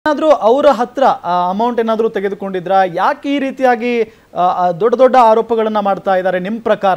ಏನಾದ್ರೂ ಅವರ ಹತ್ರ ಅಮೌಂಟ್ ಏನಾದ್ರೂ ತೆಗೆದುಕೊಂಡಿದ್ರಾ ಯಾಕೆ ಈ ರೀತಿಯಾಗಿ ಆ, ಆ, ದೊಡ್ಡ ದೊಡ್ಡ ಆರೋಪಗಳನ್ನ ಮಾಡ್ತಾ ಇದ್ದಾರೆ ನಿಮ್ ಪ್ರಕಾರ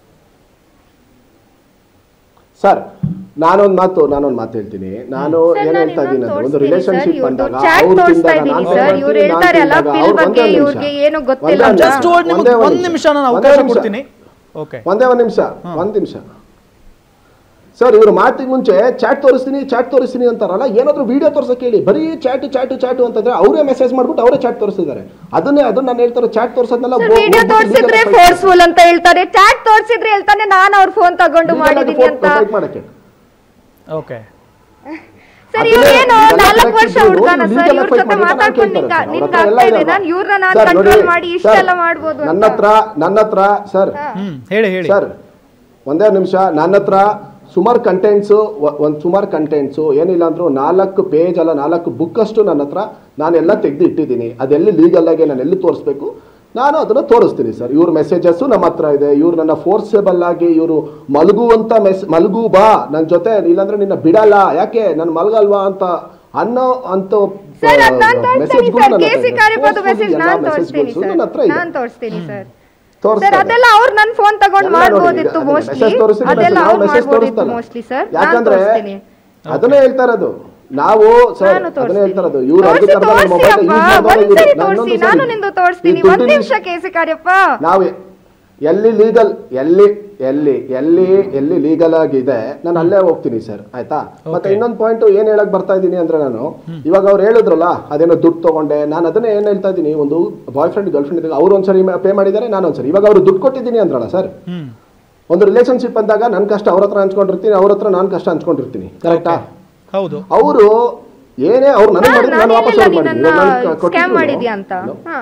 ಸರ್ ನಾನೊಂದ್ ಮಾತು ನಾನೊಂದ್ ಮಾತು ಹೇಳ್ತೀನಿ ನಾನು ಸರ್, ಏನ್ ನಾನು ಹೇಳ್ತಾ ಇದ್ದೀನಿ ಇನ್ನೊಂದು ಅಂದ್ರೆ ಒಂದು ತೋರಿಸ್ತೀನಿ ರಿಲೇಶನ್ಶಿಪ್ ಸರ್, ಬಂದಾಗ ಇವ್ರ್ದು chat ಅವ್ರು ತೋರಿಸ್ತಾ ತಿಂದಾಗ ಇದ್ದೀನಿ ನಾನು ಸರ್, ಬರ್ತೀನಿ, ಇವ್ರು ನಾನು ಹೇಳ್ತಾರೆ ಅಲ್ಲ, ತಿಂದಾಗ pill ಅವ್ರು ಬಗ್ಗೆ ಒಂದೇ ಒಂದು ಇವ್ರಿಗೆ ನಿಮಿಷ. ಏನು ಗೊತ್ತಿಲ್ಲ ಒಂದೇ ಒಂದು ಅಂತ. ಜಸ್ಟ್ ನಿಮಿಷ. ನಿಮ್ಗೆ ಒಂದೇ ಒಂದ್ ನಿಮಿಷ ನಾನು ಒಂದೇ ಅವಕಾಶ ನಿಮಿಷ. ಕೊಡ್ತೀನಿ ಓಕೆ ಒಂದೇ ಒಂದ್ ನಿಮಿಷ ಒಂದ್ ನಿಮಿಷ ಸರ್ ಇವ್ರು ಮಾತಿಗೆ ಮುಂಚೆ ಚಾಟ್ ತೋರಿಸ್ತೀನಿ ಚಾಟ್ ತೋರಿಸ್ತೀನಿ ಅಂತಾರಲ್ಲ ಏನಾದ್ರು ವಿಡಿಯೋ ತೋರ್ಸಕ್ ಹೇಳಿ ಬರೀ ಚಾಟ್ ಚಾಟ್ ಚಾಟ್ ಅಂತಂದ್ರೆ ಅವರೇ ಮೆಸೇಜ್ ಮಾಡ್ಬಿಟ್ಟು ಅವರೇ ಚಾಟ್ ತೋರಿಸ್ತಿದ್ದಾರೆ ಅದನ್ನೇ ಅದನ್ನ ನಾನು ಹೇಳ್ತಾರೆ ಚಾಟ್ ತೋರ್ಸೋದ್ನೆಲ್ಲ ಸರ್ ವಿಡಿಯೋ ತೋರಿಸಿದ್ರೆ ಫೋರ್ಸ್ಫುಲ್ ಅಂತ ಹೇಳ್ತಾರೆ ಚಾಟ್ ತೋರಿಸಿದ್ರೆ ಹೇಳ್ತಾನೆ ನಾನು ಅವ್ರ ಫೋನ್ ತಗೊಂಡು ಮಾಡಿದೀನಿ ಅಂತ ಫೈಟ್ ಮಾಡಕ್ಕೆ ಓಕೆ ಸರ್ ಅದನ್ನೇ ಇವ್ರೇನು legal ನಾಲ್ಕು fight ವರ್ಷ ಇದ್ರು, ಹುಡ್ಗಾನ legal ಸರ್ ಇವ್ರ fight ಜೊತೆ ಮಾಡಿ ಅಂತ ಮಾತಾಡ್ಕೊಂಡು ನಿಂಗ ಕೇಳ್ತಾರೆ ಸರ್. ನಿನ್ಗೆ ಅವ್ರ ಹತ್ರ ಆಗ್ತಾ ಎಲ್ಲ ಇದೆ ಇದೆ. ನಾನು ಇವ್ರನ್ನ ನಾನು ಸರ್, ಕಂಟ್ರೋಲ್ ನೋಡಿ, ಮಾಡಿ ಸರ್, ಇಷ್ಟೆಲ್ಲ ಮಾಡ್ಬೋದು ನನ್ನ ಅಂತ ಹತ್ರ ನನ್ನ ಹತ್ರ ಸರ್ ಹ್ಮ್ ಹೇಳಿ ಹೇಳಿ ಸರ್ ಒಂದೇ ನಿಮಿಷ ನನ್ನ ಹತ್ರ ಸುಮಾರು ಕಂಟೆಂಟ್ಸು ಒಂದು ಸುಮಾರು ಕಂಟೆಂಟ್ಸು ಏನಿಲ್ಲ ಅಂದ್ರೂ ನಾಲ್ಕು ಪೇಜ್ ಅಲ್ಲ ನಾಲ್ಕು ಬುಕ್ ಅಷ್ಟು ನನ್ನ ಹತ್ರ ನಾನೆಲ್ಲ ತೆಗೆದು ಇಟ್ಟಿದ್ದೀನಿ ಅದೆಲ್ಲಿ ಲೀಗಲ್ ಆಗಿ ನಾನು ಎಲ್ಲಿ ತೋರಿಸ್ಬೇಕು ನಾನು ಅದನ್ನು ತೋರಿಸ್ತೀನಿ ಸರ್ ಇವ್ರ ಮೆಸೇಜಸ್ಸು ನಮ್ಮ ಹತ್ರ ಇದೆ ಇವ್ರು ನನ್ನ ಫೋರ್ಸೇಬಲ್ ಆಗಿ ಇವರು ಮಲಗುವಂತ ಮೆಸ್ ಮಲಗು ಬಾ ನನ್ನ ಜೊತೆ ಇಲ್ಲಾಂದ್ರೆ ನಿನ್ನ ಬಿಡಲ್ಲ ಯಾಕೆ ನಾನು ಮಲಗಲ್ವಾ ಅಂತ ಅನ್ನೋ ಅಂತ ಸರ್ ಅದ್ ನಾನ್ ತೋರಿಸ್ತೀನಿ ಮೆಸೇಜ್ಗಳು ಸರ್ ನನ್ನ ಕೆ ಸಿ ಹತ್ರ ಇದೆ. ಕಾರ್ಯಪದ Forcefully ಮೆಸೇಜ್ ಎಲ್ಲ ನಾನ್ messages ತೋರಿಸ್ತೀನಿ ಗಳು ಸರ್ ನನ್ನ ಹತ್ರ ಇದೆ ನಾನ್ ತೋರಿಸ್ತೀನಿ ಸರ್ ತೋರಿಸ್ತಾ ಸರ್ ಇದೆ. ಅದೆಲ್ಲ ಅವ್ರು ನನ್ನ ಫೋನ್ ತಗೊಂಡು ಎಲ್ಲ ನೋಡಿ, ಮಾಡ್ಬೋದಿತ್ತು ಅದೇ ಮೋಸ್ಟ್ಲಿ message ತೋರಿಸಿದ್ರೆ ಅದೆಲ್ಲ ನಾವು ಅವ್ರು message ಮಾಡ್ಬೋದಿತ್ತು ತೋರಿಸ್ತಲ್ಲ. ಮೋಸ್ಟ್ಲಿ ಸರ್ ನಾನು ಯಾಕಂದ್ರೆ ತೋರಿಸ್ತೀನಿ ಅದನ್ನೇ ಹೇಳ್ತಾ ಇರೋದು ನಾವು ಸರ್ ನಾನು ಅದನ್ನೇ ಹೇಳ್ತಾ ಇರೋದು ತೋರಿಸ್ತೀನಿ ಇವ್ರು ತೋರಿಸಿ ಅಧಿಕಾರದಲ್ಲಿ ತೋರಿಸಿ ಮೊಬೈಲ್ ಅಪ್ಪ ಯೂಸ್ ಮಾಡೋದು ಒಂದ್ಸರಿ ಇವ್ರು. ತೋರಿಸಿ ಇನ್ನೊಂದು ನಾನು ಸರಿ. ನಿಂದು ಈ ತೋರಿಸ್ತೀನಿ ದುಡ್ಡಿನ ಒಂದ್ ನಿಮಿಷ ವಿಷಯ- ಕೆ ಸಿ ಕಾರ್ಯಪ್ಪ ನಾವು ಎಲ್ಲಿ ಲೀಗಲ್ ಎಲ್ಲಿ ಎಲ್ಲಿ ಎಲ್ಲಿ ಎಲ್ಲಿ ಲೀಗಲ್ ಆಗಿದೆ ನಾನು ಅಲ್ಲೇ ಹೋಗ್ತೀನಿ ಸರ್ ಆಯ್ತಾ ಮತ್ತೆ ಇನ್ನೊಂದು ಪಾಯಿಂಟ್ ಏನ್ ಹೇಳಕ್ ಬರ್ತಾ ಇದ್ದೀನಿ ಅಂದ್ರೆ ನಾನು ಇವಾಗ ಅವ್ರು ಹೇಳಿದ್ರಲ್ಲ ಅದೇನೋ ದುಡ್ಡು ತಗೊಂಡೆ ನಾನು ಅದನ್ನೇ ಏನ್ ಹೇಳ್ತಾ ಇದ್ದೀನಿ ಒಂದು ಬಾಯ್ ಫ್ರೆಂಡ್ ಗರ್ಲ್ ಫ್ರೆಂಡ್ ಇದ್ದಾಗ ಅವ್ರು ಒಂದ್ಸರಿ ಪೇ ಮಾಡಿದ್ದಾರೆ ನಾನು ಒಂದ್ಸರಿ ಇವಾಗ ಅವ್ರು ದುಡ್ಡು ಕೊಟ್ಟಿದ್ದೀನಿ ಅಂದ್ರಲ್ಲ ಸರ್ ಹ್ಮ್ ಒಂದು ರಿಲೇಶನ್ಶಿಪ್ ಅಂದಾಗ ನನ್ನ ಕಷ್ಟ ಅವ್ರ ಹತ್ರ ಹಂಚ್ಕೊಂಡಿರ್ತೀನಿ ಅವ್ರ ಹತ್ರ ನಾನು ಕಷ್ಟ ಹಂಚ್ಕೊಂಡಿರ್ತೀನಿ ಕರೆಕ್ಟಾ ಹೌದು ಅವರು ಏನೇ ಅವ್ರು ನನಗೆ ನಾನು ಮಾಡಿದ್ರೆ ನಾನು ವಾಪಸ್ ಅವ್ರಿಗೆ ಮಾಡಿದ್ದೀನಿ ಇವಾಗ ನನಗೆ ಸ್ಕ್ಯಾಮ್ ಕೊಟ್ಟಿದ್ರು. ಮಾಡಿದ್ಯಾ ಅಂತ No. ಹಾ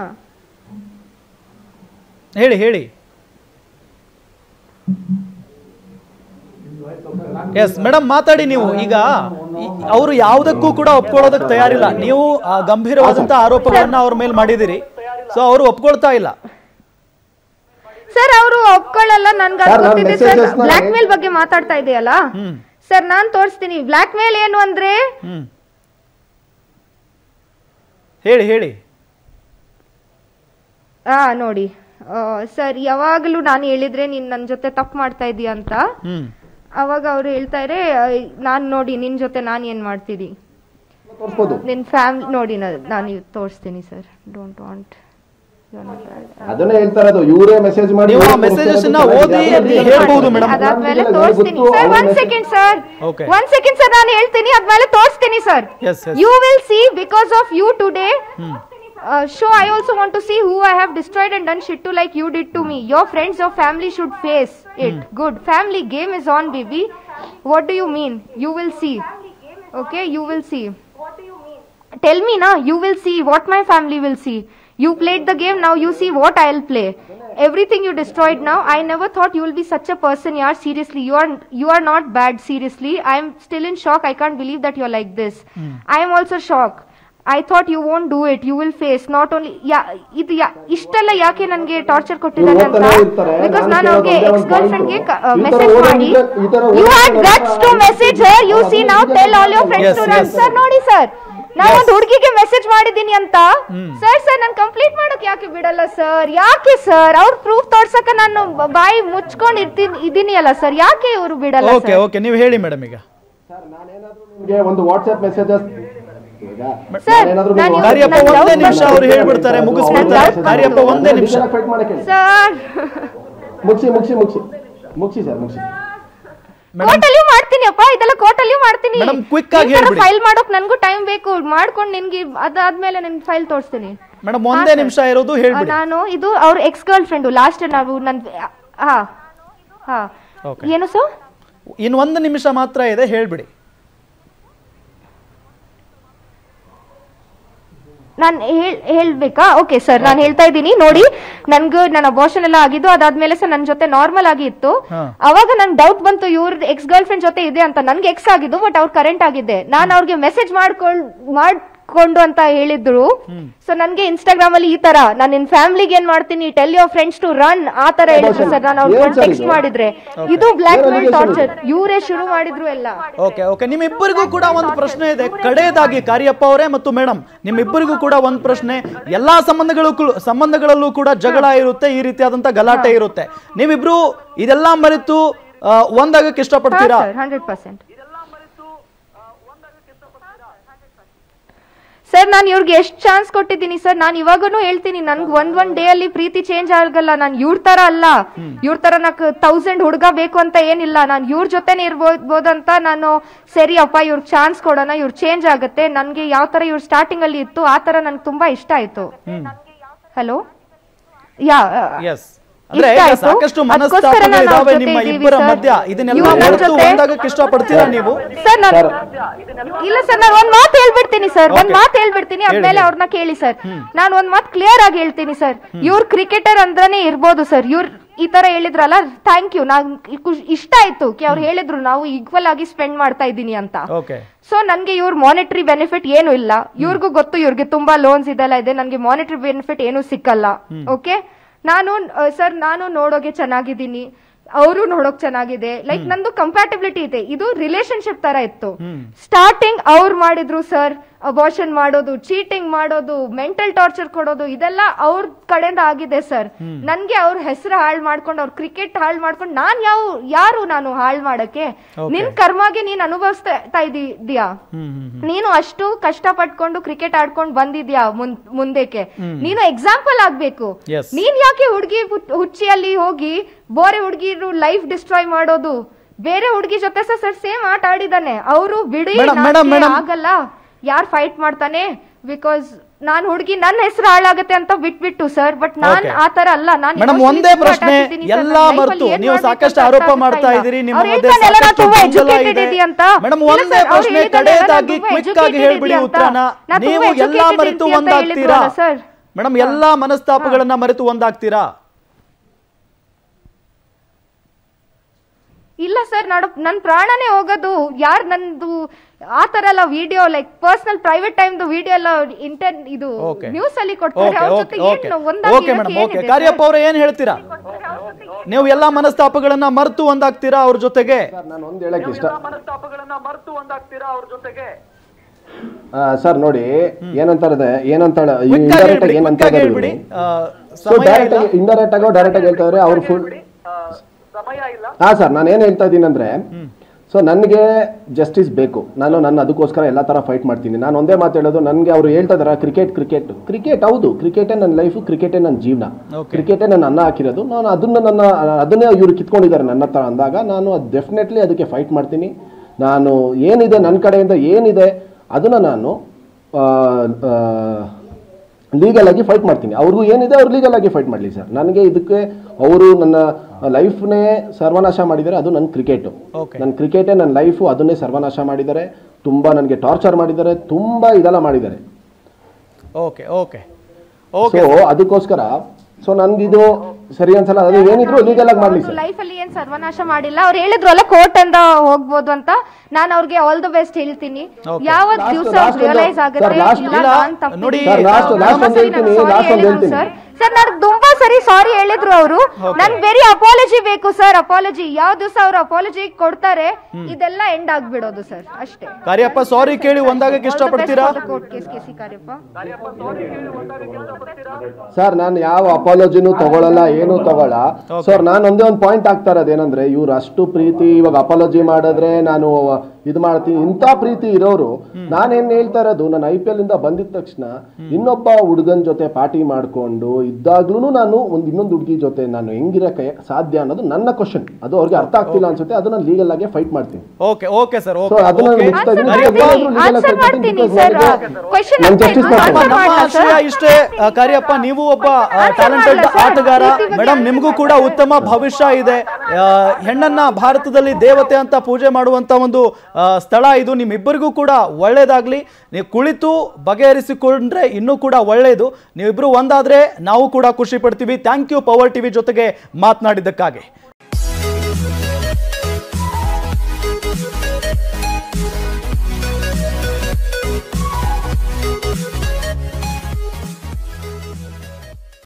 ಹೇಳಿ ಹೇಳಿ ಎಸ್ ಮೇಡಮ್ ಮಾತಾಡಿ ನೀವು ಈಗ ಅವರು ಯಾವುದಕ್ಕೂ ಕೂಡ ಒಪ್ಕೊಳ್ಳೋದಕ್ಕೆ ತಯಾರಿಲ್ಲ ನೀವು ಆ, ಗಂಭೀರವಾದಂತ ಆರೋಪಗಳನ್ನ ಅವ್ರ ಮೇಲೆ ಮಾಡಿದಿರಿ ಸೊ ಅವರು ಒಪ್ಕೊಳ್ತಾ ಇಲ್ಲ ಸರ್ ಅವರು ಒಪ್ಕೊಳ್ಳಲ್ಲ ನನ್ಗೆ Sir, ಅದು ನಾನ್ ಗೊತ್ತಿದೆ ಸರ್ messages ನ ಬ್ಲಾಕ್ ಮೇಲ್ ಬಗ್ಗೆ ಮಾತಾಡ್ತಾ ಇದೆಯಲ್ಲ ಹ್ಮ್ ಸರ್ ನಾನ್ ತೋರಿಸ್ತೀನಿ ಬ್ಲಾಕ್ ಮೇಲ್ ಏನು ಅಂದ್ರೆ ಹ್ಮ್ ಹೇಳಿ ಹೇಳಿ ಆ ನೋಡಿ ಸರ್ ಯಾವಾಗಲೂ ನಾನು ಹೇಳಿದ್ರೆ ನೀನ್ ನನ್ನ ಜೊತೆ ತಪ್ಪು ಮಾಡ್ತಾ ಇದೀಯ ಅಂತ ಹ್ಮ್ ಅವಾಗ ಅವ್ರು ಹೇಳ್ತಾರೆ ನಾನು ನೋಡಿ ನಿನ್ ಜೊತೆ ನಾನು ಏನ್ ಮಾಡ್ತೀನಿ ತೋರಿಸ್ಬೋದು ನಿನ್ ಫ್ಯಾಮಿಲಿ ನೋಡಿ ನಾನು ತೋರಿಸ್ತೀನಿ ಸರ್ ಡೋಂಟ್ ವಾಂಟ್ ಅದನ್ನೇ ಹೇಳ್ತಾ ಇರೋದು ಇವರೇ ಮೆಸೇಜ್ ಮಾಡಿ ನೀವು ಆ ಇವ್ರೇ messages ತೋರಿಸ್ತಾ ನ ಇರೋದು ಓದಿ ಚೆನ್ನಾಗಿದೆ. ಹೇಳ್ಬೋದು ಮೇಡಮ್ ಅದಾದ್ಮೇಲೆ ನನಗೆ ತೋರಿಸ್ತೀನಿ ಗೊತ್ತು, ಸರ್ ಅವ್ರ ಒಂದ್ message- ಸೆಕೆಂಡ್ ಸರ್ Okay. ಒಂದ್ ಸೆಕೆಂಡ್ ಸರ್ ನಾನು ಹೇಳ್ತೀನಿ ಅದ್ಮೇಲೆ ತೋರಿಸ್ತೀನಿ sir Yes, yes. You will see because of you today show I also want to see who I have destroyed and done shit to like you did to me your friends your family should face it good family game is on baby what do you mean you will see okay you will see tell me now you will see what my family will see you played the game now you see what i'll play everything you destroyed now i never thought you will be such a person yaar seriously you are you are not bad seriously i'm still in shock i can't believe that you're like this i am also shocked I thought you won't do it you will face not only yeah ಇದು yeah ಇಷ್ಟೆಲ್ಲ ಯಾಕೆ ನನಗೆ torture ಕೊಟ್ಟಿದ್ದಾನೆ ಅಂತ ಓದ್ತಾನೆ ಇರ್ತಾರೆ. Because ನಾನು ನಾನು ಅವ್ರಿಗೆ ಕೇಳೋದು ಎಕ್ಸ್ ಗರ್ಲ್ ಒಂದೇ ಫ್ರೆಂಡ್ಗೆ ಒಂದು point. ಮೆಸೇಜ್ ಈ ತರ ಮಾಡಿ ಓದಿದ್ರೆ- ಈ ತರ ಯು ಓದಿದ್ರೆ ಹ್ಯಾಡ್ ನಾನು guts to message her you see now tell all your friends Yes, to run yes. Sir ನೋಡಿ ಸರ್ ನಾನು ಒಂದು ಹುಡುಗಿಗೆ ಮೆಸೇಜ್ ಮಾಡಿದ್ದೀನಿ ಅಂತ ಸರ್ ಸರ್ ನಾನು ಕಂಪ್ಲೀಟ್ ಮಾಡಕ್ ಯಾಕೆ ಬಿಡಲ್ಲ ಸರ್ ಯಾಕೆ ಸರ್ ಅವ್ರ ಪ್ರೂಫ್ ತೋರ್ಸಕ ನಾನು ಬ- ಬಾಯಿ ಮುಚ್ಕೊಂಡು ಇರ್ತೀನಿ ಇದೀನಿ ಅಲ್ಲ ಸರ್ ಯಾಕೆ ಇವರು ಬಿಡಲ್ಲ ಓಕೆ ಓಕೆ ನೀವು ಹೇಳಿ ಮೇಡಮ್ ಈಗ ನಿಮ್ಗೆ ಒಂದು ವಾಟ್ಸ್ಆಪ್ ಮೆಸೇಜಸ್ Sir, ನಾನು ಇವ್ರು- ಕಾರ್ಯಪ್ಪ ನಾನು ಒಂದೇ doubt ನಿಮಿಷ ಬಂತು. ಅವ್ರು ಹೇಳ್ಬಿಡ್ತಾರೆ ಮುಗಿಸ್ಬಿಡ್ತಾರೆ doubt ಕಾರ್ಯಪ್ಪ ಬಂತು. ಒಂದೇ ನಿಮಿಷ ಫೈಟ್ ಮಾಡಕ್ಕೆ ಹೇಳಿ. ಸರ್ ಮುಗಿಸಿ ಮುಗಿಸಿ ಮುಗಿಸಿ ಮುಗಿಸಿ ಸರ್ ಮುಗಿಸಿ ಮೇಡಮ್ ಕೋರ್ಟಲ್ಲಿಯೂ ಮಾಡ್ತೀನಿ ಅಪ್ಪ ಇದೆಲ್ಲ ಕೋರ್ಟಲ್ಲಿಯೂ ಮಾಡ್ತೀನಿ Madam, quick ಆಗಿ ಹೇಳ್ಬಿಡಿ. ಫೈಲ್ ಮಾಡೋಕ್ ನನ್ಗೂ ಟೈಮ್ ಬೇಕು ಮಾಡ್ಕೊಂಡು ನಿನ್ಗೆ ಅದಾದ್ಮೇಲೆ ನಿನ್ ಫೈಲ್ ತೋರಿಸ್ತೀನಿ ಮೇಡಮ್ ಒಂದೇ ನಿಮಿಷ ಇರೋದು ಹೇಳ್ಬಿಡಿ ನಾನು ಇದು ಅವ್ರ ಎಕ್ಸ್ ಗರ್ಲ್ ಫ್ರೆಂಡು ಲಾಸ್ಟ್ ನಾವು ನನ್ ಹಾ ಹಾ Okay. ಏನು ಸರ್ ಇನ್ ಒಂದು ನಿಮಿಷ ಮಾತ್ರ ಇದೆ ಹೇಳ್ಬಿಡಿ ನಾನು ಹೇಳ್ ಹೇಳ್ಬೇಕಾ ಓಕೆ ಸರ್ ನಾನು ಹೇಳ್ತಾ ಇದ್ದೀನಿ ನೋಡಿ ನನ್ಗೆ ನನ್ನ ಅಬೋಷನ್ ಎಲ್ಲ ಆಗಿದ್ದು ಅದಾದ್ಮೇಲೆ ಸರ್ ನನ್ನ ಜೊತೆ ನಾರ್ಮಲ್ ಆಗಿ ಇತ್ತು ಹಾ. ಅವಾಗ ನನ್ ಡೌಟ್ ಬಂತು ಇವ್ರ ಎಕ್ಸ್ ಗರ್ಲ್ ಫ್ರೆಂಡ್ ಜೊತೆ ಇದೆ ಅಂತ ನನ್ಗೆ ಎಕ್ಸ್ ಆಗಿದ್ದು ಬಟ್ ಅವ್ರ ಕರೆಂಟ್ ಆಗಿದ್ದೆ ನಾನು ಅವ್ರಿಗೆ ಮೆಸೇಜ್ ಮಾಡ್ಕೊಳ್ ಮಾಡ್ ಇಟ್ಕೊಂಡು ಅಂತ ಹೇಳಿದ್ರು ಸೊ ನನ್ಗೆ ಇನ್ಸ್ಟಾಗ್ರಾಮ್ ಅಲ್ಲಿ ಈ ತರ ನಾನು ನಿನ್ ಫ್ಯಾಮಿಲಿಗೆ ಏನ್ ಮಾಡ್ತೀನಿ tell your friends to run ಆ ತರ ಹೇಳಿದ್ರು ಸರ್ ನಾನು ಏನ್ ಅವ್ರಿಗೆ sir ಟೆಕ್ಸ್ಟ್ ಇದು? ಮಾಡಿದ್ರೆ ಇದು ಬ್ಲಾಕ್ ಮೇಲ್ allegation ಟಾರ್ಚರ್ ಇವರೇ ಶುರು ಮಾಡಿದ್ರು ಎಲ್ಲ ಓಕೆ ಓಕೆ ನಿಮ್ಮಿಬ್ಬರಿಗೂ ಕೂಡ ಒಂದು ಪ್ರಶ್ನೆ ಇದೆ ಕಡೆಯದಾಗಿ ಕಾರ್ಯಪ್ಪ ಅವರೇ ಮತ್ತು ಮೇಡಮ್ ನಿಮ್ಮಿಬ್ಬರಿಗೂ ಕೂಡ ಒಂದು ಪ್ರಶ್ನೆ ಎಲ್ಲಾ ಸಂಬಂಧಗಳು ಕು- ಸಂಬಂಧಗಳಲ್ಲೂ ಕೂಡ ಜಗಳ ಇರುತ್ತೆ ಈ ರೀತಿಯಾದಂತ ಗಲಾಟೆ ಇರುತ್ತೆ ನೀವಿಬ್ರು ಇದೆಲ್ಲ ಮರೆತು ಆ, ಒಂದಾಗಕ್ಕೆ ಇಷ್ಟಪಡ್ತೀರಾ ಹಂಡ್ರೆಡ್ ಪರ್ಸೆಂಟ್ ಸರ್ ನಾನು ಇವ್ರಿಗೆ ಎಷ್ಟು ಚಾನ್ಸ್ ಕೊಟ್ಟಿದ್ದೀನಿ ಸರ್ ನಾನು ಇವಾಗನು ಹೇಳ್ತೀನಿ ನನ್ಗೆ ಒಂದ್ ಒಂದ್ ಡೇ ಅಲ್ಲಿ ಪ್ರೀತಿ ಚೇಂಜ್ ಆಗಲ್ಲ ನಾನು ಇವ್ರ ತರ ಅಲ್ಲ ಇವ್ರ ತರ ನಾಕ್ ತೌಸಂಡ್ ಹುಡುಗ ಬೇಕು ಅಂತ ಏನಿಲ್ಲ ನಾನು ಇವ್ರ ಜೊತೆನೆ ಇರ್ಬೋದಂತ ನಾನು ಸರಿ ಅಪ್ಪ ಇವ್ರಿಗೆ ಚಾನ್ಸ್ ಕೊಡೋಣ ಇವ್ರು ಚೇಂಜ್ ಆಗುತ್ತೆ ನನ್ಗೆ ಯಾವ ತರ ಇವ್ರು ಸ್ಟಾರ್ಟಿಂಗ್ ಅಲ್ಲಿ ಇತ್ತು ಆ ತರ ನನ್ಗೆ ತುಂಬಾ ಇಷ್ಟ ಆಯ್ತು ಹಲೋ ಯಾ ಎಸ್ ಅಂದ್ರೆ ಇಷ್ಟ ಈಗ ಆಯ್ತು. ಸಾಕಷ್ಟು ಅದಕ್ಕೋಸ್ಕರ ಮನಸ್ತಾಪಗಳು ನಾನು ಅವ್ರ ಇದಾವೆ ಜೊತೆ ನಿಮ್ಮ ಇದ್ದೀವಿ ಇಬ್ಬರ ಸರ್. ಮಧ್ಯ ಇದನ್ನೆಲ್ಲ ಇವ್ರ ಮರೆತು ಜೊತೆ- ಒಂದಾಗಕ್ಕೆ ಇಷ್ಟಪಡ್ತೀರಾ ನೀವು ಸರ್ ನಾನು ಇಲ್ಲ ಸರ್ ನಾನು ಒಂದ್ ಮಾತು ಹೇಳ್ಬಿಡ್ತೀನಿ ಸರ್ ಒಂದ್ Okay. ಮಾತು ಹೇಳ್ಬಿಡ್ತೀನಿ ಹೇಳಿ, ಆದ್ಮೇಲೆ ಹೇಳಿ. ಅವ್ರನ್ನ ಕೇಳಿ ಸರ್ ನಾನು ಒಂದ್ ಮಾತು ಕ್ಲಿಯರ್ ಆಗಿ ಹೇಳ್ತೀನಿ ಸರ್ ಇವ್ರ ಕ್ರಿಕೆಟರ್ ಅಂದ್ರನೇ ಇರ್ಬೋದು ಸರ್ ಇವ್ರ ಈ ತರ ಹೇಳಿದ್ರಲ್ಲ ಥ್ಯಾಂಕ್ ಯು ನಾನ್ ಖುಷ್- ಇಷ್ಟ ಆಯ್ತು ಕಿ ಅವ್ರು ಹೇಳಿದ್ರು ನಾವು ಈಕ್ವಲ್ ಆಗಿ ಸ್ಪೆಂಡ್ ಮಾಡ್ತಾ ಇದ್ದೀನಿ ಅಂತ ಓಕೆ ಸೊ ನನ್ಗೆ ಇವ್ರ ಮಾನಿಟರಿ ಬೆನಿಫಿಟ್ ಏನು ಇಲ್ಲ ಇವ್ರಿಗೂ ಗೊತ್ತು ಇವ್ರಿಗೆ ತುಂಬಾ ಲೋನ್ಸ್ ಇದೆಲ್ಲ ಇದೆ ನನ್ಗೆ ಮಾನಿಟರಿ ಬೆನಿಫಿಟ್ ಏನು ಸಿಕ್ಕಲ್ಲ ಓಕೆ ನಾನು ಸರ್ ನಾನು ನೋಡೋಕೆ ಚೆನ್ನಾಗಿದ್ದೀನಿ ಅವರು ನೋಡೋಕ್ ಚೆನ್ನಾಗಿದೆ ಲೈಕ್ ನಂದು ಕಂಪ್ಯಾಟಿಬಿಲಿಟಿ ಇದೆ ಇದು ರಿಲೇಶನ್ಶಿಪ್ ತರ ಇತ್ತು ಸ್ಟಾರ್ಟಿಂಗ್ ಅವ್ರು ಮಾಡಿದ್ರು ಸರ್ ಅಬಾರ್ಷನ್ ಮಾಡೋದು ಚೀಟಿಂಗ್ ಮಾಡೋದು ಮೆಂಟಲ್ ಟಾರ್ಚರ್ ಕೊಡೋದು ಇದೆಲ್ಲ ಅವ್ರ ಕಡೆಯಿಂದ ಆಗಿದೆ ಸರ್ ನನ್ಗೆ ಅವ್ರ ಹೆಸರು ಹಾಳು ಮಾಡ್ಕೊಂಡು ಅವ್ರ ಕ್ರಿಕೆಟ್ ಹಾಳು ಮಾಡ್ಕೊಂಡು ನಾನ್ ಯಾವ ಯಾರು ನಾನು ಹಾಳು ಮಾಡಕ್ಕೆ ನಿನ್ ಕರ್ಮಾಗೆ ನೀನ್ ಅನುಭವಿಸ್ತಾ ಇದೀಯಾ ಹ್ಮ್ ಹ್ಮ್ ನೀನು ಅಷ್ಟು ಕಷ್ಟ ಪಟ್ಕೊಂಡು ಕ್ರಿಕೆಟ್ ಆಡ್ಕೊಂಡು ಬಂದಿದ್ಯಾ ಮುನ್- ಮುಂದಕ್ಕೆ ನೀನು ಎಕ್ಸಾಂಪಲ್ ಆಗ್ಬೇಕು Yes. ನೀನ್ ಯಾಕೆ ಹುಡುಗಿ ಹುಚ್ಚಿಯಲ್ಲಿ ಹೋಗಿ ಬೋರೆ ಹುಡುಗಿರು ಲೈಫ್ ಡಿಸ್ಟ್ರಾಯ್ ಮಾಡೋದು ಬೇರೆ ಹುಡುಗಿ ಜೊತೆ ಸರ್ ಸೇಮ್ ಆಟ ಆಡಿದಾನೆ ಅವರು ಬಿಡಿ Madam, ನಾಕೆ madam, madam. ಆಗಲ್ಲ ಯಾರ್ ಫೈಟ್ ಮಾಡ್ತಾನೆ ಬಿಕಾಸ್ ನಾನ್ ಹುಡುಗಿ ನನ್ನ ಹೆಸರು ಹಾಳಾಗತ್ತೆ ಅಂತ ಬಿಟ್ಬಿಟ್ಟು ಸರ್ ಬಟ್ ನಾನ್ Okay. ಆ ತರ ಅಲ್ಲ ನಾನ್ ಮೇಡಮ್ emotionally ಒಂದೇ ತುಂಬಾ ಪ್ರಶ್ನೆ attached ಇದ್ದೀನಿ sir. ಎಲ್ಲ ನನ್ life ಮರೆತು ಅಲ್ಲಿ ಏನ್ ನೀವು ಮಾಡ್ಬೇಕು ಸಾಕಷ್ಟು ಅಂತ ಆರೋಪ ಅರ್ಥ ಮಾಡ್ತಾ ಆಗ್ತಾ ಇದ್ದೀರಿ ಇಲ್ಲ. ನಿಮ್ಮ ಅವ್ರು ಮಧ್ಯೆ ಹೇಳ್ತಾರಲ್ಲ, ನಾನು ಸಾಕಷ್ಟು ತುಂಬಾ ಗೊಂದಲ educated ಇದೆ. ಇದೀಯ ಅಂತ. ಮೇಡಮ್ ಇಲ್ಲ ಒಂದೇ sir, ಅವ್ರು ಪ್ರಶ್ನೆ ಹೇಳಿದಾರಲ್ಲ, ನಾನು ಕಡೆಯದಾಗಿ ತುಂಬಾ ಕ್ವಿಕ್ ಆಗಿ educated ಹೇಳ್ಬಿಡಿ ಇದೀಯ ಅಂತ. ಉತ್ತರನ ನಾನು ನೀವು ತುಂಬಾ ಎಲ್ಲ educated ಮರೆತು ಇದೀಯ ಅಂತ ಒಂದಾಗ್ತೀರಾ ಹೇಳಿದ್ರಲ್ಲ sir. ಮೇಡಮ್ ಎಲ್ಲಾ ಮನಸ್ತಾಪಗಳನ್ನ ಮರೆತು ಒಂದಾಗ್ತೀರಾ ಇಲ್ಲ ಸರ್ ನಾಡು ನನ್ ಪ್ರಾಣನೇ ಹೋಗೋದು ಯಾರ್ ನಂದು ಆ ತರ ಎಲ್ಲ ವಿಡಿಯೋ ಲೈಕ್ ಪರ್ಸನಲ್ ಪ್ರೈವೇಟ್ ಟೈಮ್ದು ವಿಡಿಯೋ ಎಲ್ಲ ಇಂಟೆನ್ ಇದು Okay. ನ್ಯೂಸ್ ಅಲ್ಲಿ ಕೊಡ್ತಾರೆ ಓಕೆ ಅವ್ರ ಓಕೆ ಜೊತೆ ಓಕೆ ಏನು ಒಂದಾಗಿ ಓಕೆ ಮೇಡಮ್ ಇರೋಕೆ ಓಕೆ ಏನಿದೆ ಕಾರ್ಯಪ್ಪ ಅವರೇ ಏನ್ ಹೇಳ್ತೀರಾ ನೀವು ಎಲ್ಲಾ ಮನಸ್ತಾಪಗಳನ್ನ ಮರೆತು ಒಂದಾಗ್ತೀರಾ ಅವ್ರ ಜೊತೆಗೆ ಸರ್ ನಾನು ಒಂದು ಹೇಳಕ್ಕೆ ಇಷ್ಟ ಮನಸ್ತಾಪಗಳನ್ನ ಮರೆತು ಒಂದಾಗ್ತೀರಾ ಅವ್ರ ಜೊತೆಗೆ ಆ, ಸರ್ ನೋಡಿ ಏನಂತಾರೆ ಏನಂತ ಕ್ವಿಕ್ ಆಗಿ ಇಂಡೈರೆಕ್ಟ್ ಹೇಳ್ಬಿಡಿ ಏನಂತ ಕ್ವಿಕ್ ಆಗಿ ಹೇಳ್ಬಿಡಿ ಆ, ಸೊ ಸಮಯ ಡೈರೆಕ್ಟ್ ಇಲ್ಲ ಇಂಡೈರೆಕ್ಟ್ ಆಗೋ ಡೈರೆಕ್ಟ್ ಆಗಿ ಹೇಳ್ತಾ ಇದ್ರೆ ಅವ್ರು ಫುಲ್ ಆ, ಸಮಯ ಇಲ್ಲ ಹಾ ಸರ್ ನಾನು ಏನು ಹೇಳ್ತಾ ಇದ್ದೀನಿ ಅಂದ್ರೆ ಸೊ ನನಗೆ ಜಸ್ಟಿಸ್ ಬೇಕು ನಾನು ನನ್ನ ಅದಕ್ಕೋಸ್ಕರ ಎಲ್ಲ ಥರ ಫೈಟ್ ಮಾಡ್ತೀನಿ ನಾನು ಒಂದೇ ಮಾತು ಹೇಳೋದು ನನಗೆ ಅವ್ರು ಹೇಳ್ತಾ ಇದಾರೆ ಕ್ರಿಕೆಟ್ ಕ್ರಿಕೆಟ್ ಕ್ರಿಕೆಟ್ ಹೌದು ಕ್ರಿಕೆಟೇ ನನ್ನ ಲೈಫು ಕ್ರಿಕೆಟೇ ನನ್ನ ಜೀವನ Okay. ಕ್ರಿಕೆಟೇ ನನ್ನ ಅನ್ನ ಹಾಕಿರೋದು ನಾನು ಅದನ್ನ ನನ್ನ ಅದನ್ನೇ ಇವ್ರು ಕಿತ್ಕೊಂಡಿದ್ದಾರೆ ನನ್ನ ಹತ್ರ ಅಂದಾಗ ನಾನು ಅದು ಡೆಫಿನೆಟ್ಲಿ ಅದಕ್ಕೆ ಫೈಟ್ ಮಾಡ್ತೀನಿ ನಾನು ಏನಿದೆ ನನ್ನ ಕಡೆಯಿಂದ ಏನಿದೆ ಅದನ್ನು ನಾನು ಲೀಗಲ್ ಆಗಿ ಫೈಟ್ ಮಾಡ್ತೀನಿ ಅವ್ರಿಗೂ ಏನಿದೆ ಅವ್ರು ಲೀಗಲ್ ಆಗಿ ಫೈಟ್ ಮಾಡಲಿ ಸರ್ ನನಗೆ ಇದಕ್ಕೆ ಅವರು ನನ್ನ ಲೈಫ್ನೇ ಸರ್ವನಾಶ ಮಾಡಿದ್ದಾರೆ ಅದು ನನ್ನ ಕ್ರಿಕೆಟು Okay. ನನ್ನ ಕ್ರಿಕೆಟೇ ನನ್ನ ಲೈಫು ಅದನ್ನೇ ಸರ್ವನಾಶ ಮಾಡಿದ್ದಾರೆ ತುಂಬ ನನಗೆ ಟಾರ್ಚರ್ ಮಾಡಿದ್ದಾರೆ ತುಂಬ ಇದೆಲ್ಲ ಮಾಡಿದ್ದಾರೆ ಓಕೆ ಓಕೆ ಓಕೆ ಸೊ ಅದಕ್ಕೋಸ್ಕರ ಸೊ ನನ್ಗಿದು ಸರಿ ಅನ್ಸಲ್ಲ ಅದು ಏನಿದ್ರು ಲೀಗಲ್ ಆಗಿ ಮಾಡಲಿ ಸರ್ ಲೈಫ್ ಅಲ್ಲಿ ಏನ್ ಸರ್ವನಾಶ ಮಾಡಿಲ್ಲ ಅವ್ರು ಹೇಳಿದ್ರಲ್ಲ ಕೋರ್ಟ್ ಅಂತ ಹೋಗ್ಬೋದು ಅಂತ ನಾನು ಅವ್ರಿಗೆ ಆಲ್ ದ ಬೆಸ್ಟ್ ಹೇಳ್ತೀನಿ Okay. ಯಾವ Last- ದಿವಸ last ಒಂದು- ರಿಯಲೈಸ್ ಆಗುತ್ತೆ sir, last- ಇಲ್ಲ, ಇಲ್ಲ, ನಾನ್ ತಪ್ಪಿದ್ದೀನಿ. ನೋಡಿ, Sir, last- ನಮ್ಮ last ಒಂದು ಸರಿ ನಾನು ಹೇಳ್ತೀನಿ, sorry last ಒಂದು ಹೇಳಿದ್ರು ಹೇಳ್ತೀನಿ. sir. ಸರ್ ನನಗೆ ತುಂಬಾ ಸರಿ ಸಾರಿ ಹೇಳಿದ್ರು ಅವರು ನನ್ ವೆರಿ ಅಪಾಲಜಿ ಬೇಕು ಸರ್ ಅಪಾಲಜಿ ಯಾವ ದಿವಸ ಅವ್ರು ಅಪಾಲಜಿ ಕೊಡ್ತಾರೆ ಇದೆಲ್ಲ ಎಂಡ್ ಆಗ್ಬಿಡೋದು ಸರ್ ಅಷ್ಟೇ ಕಾರ್ಯಪ್ಪ ಸಾರಿ ಕೇಳಿ ಒಂದಾಗಕ್ಕೆ ಇಷ್ಟಪಡ್ತೀರಾ court case K C Kariappa sir ನಾನು ಯಾವ ಅಪಾಲಜಿನೂ ತಗೊಳಲ್ಲ ಏನೂ ತಗೊಳ ಸರ್ ನಾನು ಒಂದೇ ಒಂದು ಪಾಯಿಂಟ್ ಆಗ್ತಾ ಇರೋದು ಏನಂದ್ರೆ ಇವ್ರು ಅಷ್ಟು ಪ್ರೀತಿ ಇವಾಗ ಅಪಾಲಜಿ ಮಾಡಿದ್ರೆ ನಾನು ಇದು ಮಾಡ್ತೀನಿ ಇಂಥ ಪ್ರೀತಿ ಇರೋರು ನಾನೇನ್ ಹೇಳ್ತಾ ಇರೋದು ನಾನು ಐ ಪಿ ಎಲ್ ಇಂದ ಬಂದಿದ ತಕ್ಷಣ ಇನ್ನೊಬ್ಬ ಹುಡುಗನ್ ಜೊತೆ ಪಾರ್ಟಿ ಮಾಡ್ಕೊಂಡು ಇದ್ದಾಗ್ಲೂ ನಾನು ಒಂದು ಇನ್ನೊಂದು ಹುಡುಗಿ ಜೊತೆ ನಾನು ಹೆಂಗಿರಕ್ಕೆ ಸಾಧ್ಯ ಅನ್ನೋದು ನನ್ನ ಕ್ವಶನ್ ಅದು ಅವ್ರಿಗೆ ಅರ್ಥ ಆಗ್ತಿಲ್ಲ ಅನ್ಸುತ್ತೆ ಅದನ್ನ ಲೀಗಲ್ ಆಗಿ ಫೈಟ್ ಮಾಡ್ತೀನಿ okay okay sir so okay ಅದನ್ನ ಓಕೆ ಮುಗಿಸ್ತಾ ಇದ್ದೀನಿ. Answer ಬೇರೆಯವ್ರು ಮಾಡ್ತೀನಿ, legal ಆಗಿ answer fight ಮಾಡ್ತೀನಿ ಮಾಡ್ತೀನಿ because sir. ನನಗೆ- Question ನಾನು answer justice ಮಾಡ್ತೀನಿ. ಮಾಡ್ತೀನಿ. ನಮ್ಮ ಮಾಡ್ಲಾ ಆಶಯ sir? ಇಷ್ಟೇ ಆ, ಕಾರ್ಯಪ್ಪ ನೀವು ಒಬ್ಬ ಟ್ಯಾಲೆಂಟೆಡ್ ಮಾಡ್ಲಾ sir? ಆಟಗಾರ ಪ್ರೀತಿ ಬಗ್ಗೆ ಮೇಡಮ್ ನಿಮಗೂ ಕೂಡ ಉತ್ತಮ ಭವಿಷ್ಯ ಇದೆ ಆ, ಹೆಣ್ಣನ್ನ ಭಾರತದಲ್ಲಿ ದೇವತೆ ಅಂತ ಪೂಜೆ ಮಾಡುವಂತ ಒಂದು ಆ, ಸ್ಥಳ ಇದು ನಿಮ್ಮಿಬ್ಬರಿಗೂ ಕೂಡ ಒಳ್ಳೇದಾಗ್ಲಿ ನೀವು ಕುಳಿತು ಬಗೆಹರಿಸಿಕೊಂಡ್ರೆ ಇನ್ನೂ ಕೂಡ ಒಳ್ಳೆಯದು ನೀವಿಬ್ರು ಒಂದಾದ್ರೆ ನಾವು ಕೂಡ ಖುಷಿ ಪಡ್ತೀವಿ ಥ್ಯಾಂಕ್ ಯು ಪವರ್ ಟಿವಿ ಜೊತೆಗೆ ಮಾತನಾಡಿದ್ದಕ್ಕಾಗಿ